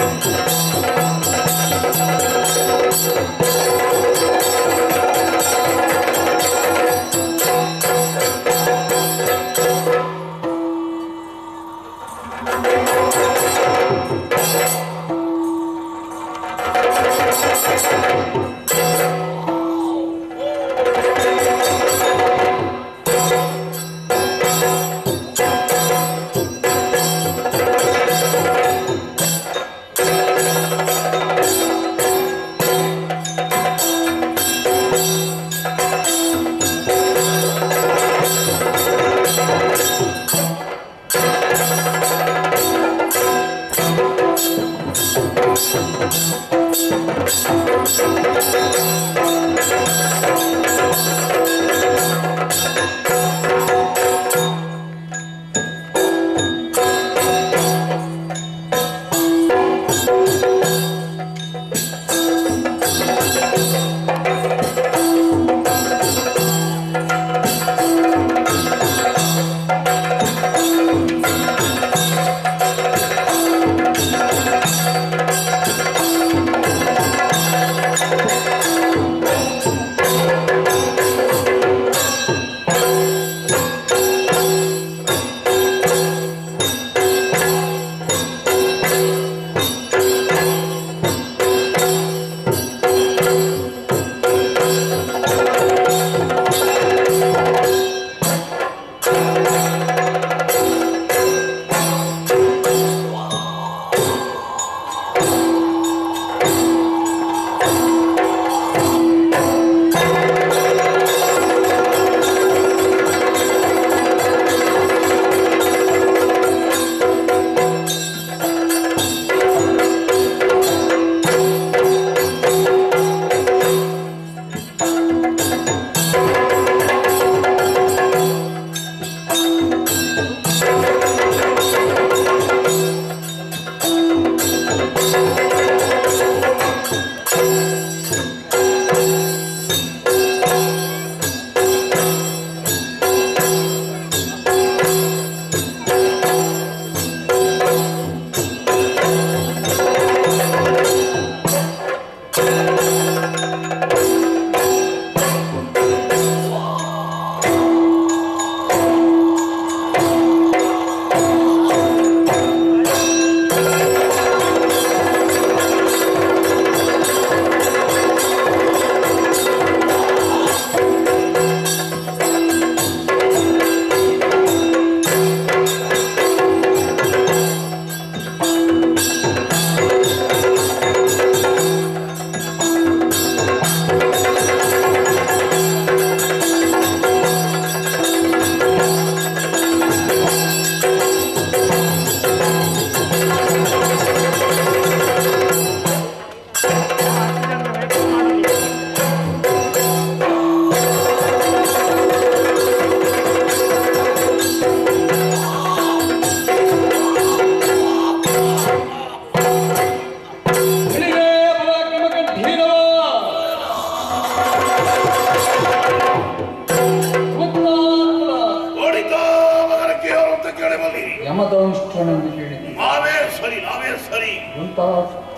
ಯಮದಂಷ್ಟನೆಂದು ಕೇಳಿದೆ ನಾವೇ ಸರಿ ನಾವೇ ಸರಿ ಇಂತಹ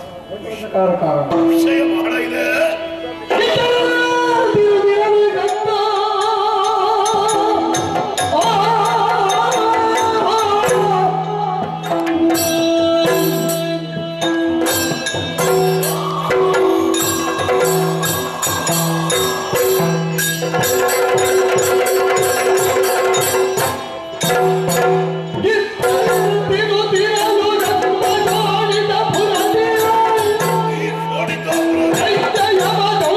ಪ್ರಕಾರ ಕಾರಣ ವಿಷಯ ಬಹಳ ಇದೆ ಈ ಶೋಣಿತ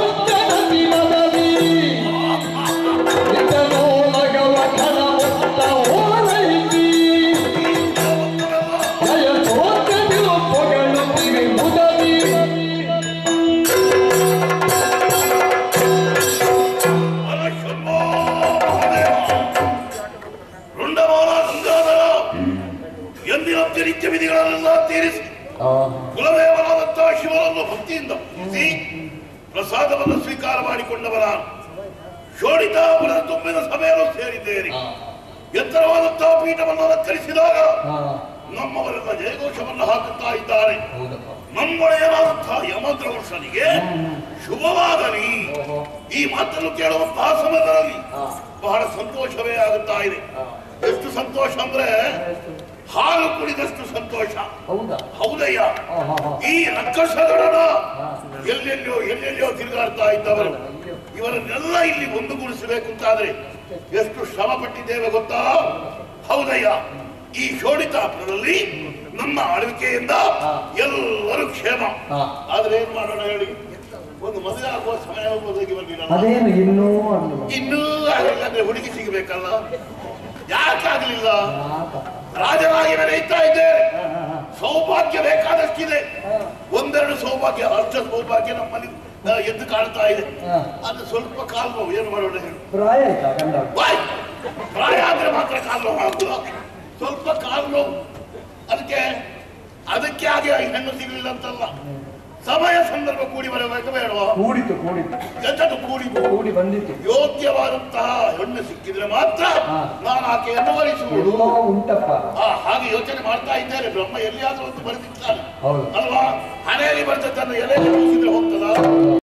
ರುಂಡಮಾಲ ಗಂಗಾಧರ ಎಂದಿನಂತೆ ನಿತ್ಯ ವಿಧಿಗಳನ್ನೆಲ್ಲ ತೀರಿಸಿ ಕುಲದೇವರಾದಂತಹ ಶಿವನನ್ನು ಭಕ್ತಿಯಿಂದ ಪೂಜಿಸಿ ಪ್ರಸಾದವನ್ನು ಸ್ವೀಕಾರ ಮಾಡಿಕೊಂಡವರ ಶೋಣಿತಾಪುರದ ತುಂಬಿದ ಸಭೆಯನ್ನು ಸೇರಿದ್ದೇನೆ ಎತ್ತರವಾದಂತಹ ಪೀಠವನ್ನು ಅಲಂಕರಿಸಿದಾಗ ನಮ್ಮವರೆಲ್ಲ ಜಯಘೋಷವನ್ನು ಹಾಕುತ್ತಾ ಇದ್ದಾರೆ ಹೌದಪ್ಪ ನಮ್ಮೊಡೆಯನಾದಂತಹ ಯಮದ್ರವರ್ಷನಿಗೆ ಶುಭವಾಗಲಿ ಓಹೋ ಈ ಮಾತನ್ನು ಕೇಳುವಂತಹ ಸಮಯದಲ್ಲಿ ಹಾ ಬಹಳ ಸಂತೋಷವೇ ಆಗುತ್ತಾ ಇದೆ ಹಾ. ಎಷ್ಟು ಸಂತೋಷ ಅಂದ್ರೆ ಹಾಲು ಕುಡಿದಷ್ಟು ಸಂತೋಷ ಹೌದಾ ಹೌದಯ್ಯ ಹಾ ಹಾ ಹಾ ಈ ನಕ್ಕಸಗಡನ ಹಾ. ಎಲ್ಲೆಲ್ಲೋ ಎಲ್ಲೆಲ್ಲೋ ತಿರುಗಾಡ್ತಾ ಇದ್ದವರು ಅಯ್ಯೋ. ಇವರನ್ನೆಲ್ಲ ಇಲ್ಲಿ ಒಂದುಗೂಡಿಸಬೇಕು ಅಂತಾದ್ರೆ ಎಷ್ಟು ಶ್ರಮ ಪಟ್ಟಿದ್ದೇವೆ ಗೊತ್ತಾ ಹೌದಯ್ಯ ಈ ಶೋಣಿತಾಪುರದಲ್ಲಿ ನಮ್ಮ ಆಳ್ವಿಕೆಯಿಂದ ಹಾ. ಎಲ್ಲರೂ ಕ್ಷೇಮ ಹಾ. ಆದ್ರೆ ಏನ್ ಮಾಡೋಣ ಹೇಳಿ ಒಂದು ಮದುವೆ ಆಗುವ ಸಮಯ ಒದಗಿ ಬಂದಿಲ್ಲ ಅದೇನು ಇನ್ನೂ ಆಗಲಿಲ್ಲ ಇನ್ನೂ ಆಗಲಿಲ್ಲ ಅಂದ್ರೆ ಹುಡುಗಿ ಸಿಗಬೇಕಲ್ಲ ಯಾಕಾಗ್ಲಿಲ್ಲ ಯಾಕ? ರಾಜನಾಗಿ ಮೆರೆಯುತ್ತಾ ಇದ್ದೆ ಹಾ, ಹಾ, ಹಾ. ಸೌಭಾಗ್ಯ ಬೇಕಾದಷ್ಟಿದೆ ಹಾ. ಒಂದೆರಡು ಸೌಭಾಗ್ಯ ಅರ್ಧ ಸೌಭಾಗ್ಯ ನಮ್ಮಲ್ಲಿ ಆ, ಎದ್ದು ಕಾಣ್ತಾ ಇದೆ ಹಾ. ಅದು ಸ್ವಲ್ಪ ಕಾಲು ನೋವು ಏನು ಮಾಡೋಣ ಹೇಳು ಪ್ರಾಯ ಆಯ್ತಾ ಗಂಡ ವಾಯ್! ಪ್ರಾಯ ಆದ್ರೆ ಮಾತ್ರ ಕಾಲು ನೋವು ಆಗುದು ಸ್ವಲ್ಪ ಕಾಲು ನೋವು ಅದಕ್ಕೆ ಅದಕ್ಕೆ ಹಾಗೆ ಹೆಣ್ಣು ಸಿಗಲಿಲ್ಲ ಅಂತಲ್ಲ ಸಮಯ ಸಂದರ್ಭ ಕೂಡಿ ಬರಬೇಕು ಬೇಡವಾ ಕೂಡಿತು ಕೂಡಿತು ಎಂತದ್ದು ಕೂಡಿ ಕೂಡಿ ಬಂದಿತ್ತು ಯೋಗ್ಯವಾದಂತಹ ಹೆಣ್ಣು ಸಿಕ್ಕಿದ್ರೆ ಮಾತ್ರ ಹಾ. ನಾನು ಆಕೆಯನ್ನು ವರಿಸುವುದು ಎಲ್ಲೋ ಉಂಟಪ್ಪ ಆ, ಹಾಗೆ ಯೋಚನೆ ಮಾಡ್ತಾ ಇದ್ದೇನೆ ಬ್ರಹ್ಮ ಎಲ್ಲಿಯಾದ್ರೂ ಒಂದು ಬರೆದಿದ್ದಾನೆ ಹೌದು ಅಲ್ವಾ ಹಣೆಯಲ್ಲಿ ಬರ್ತದನ್ನು ಎಲೆಗೆ ಮುಗಿಸಿದ್ರೆ ಹೋಗ್ತದ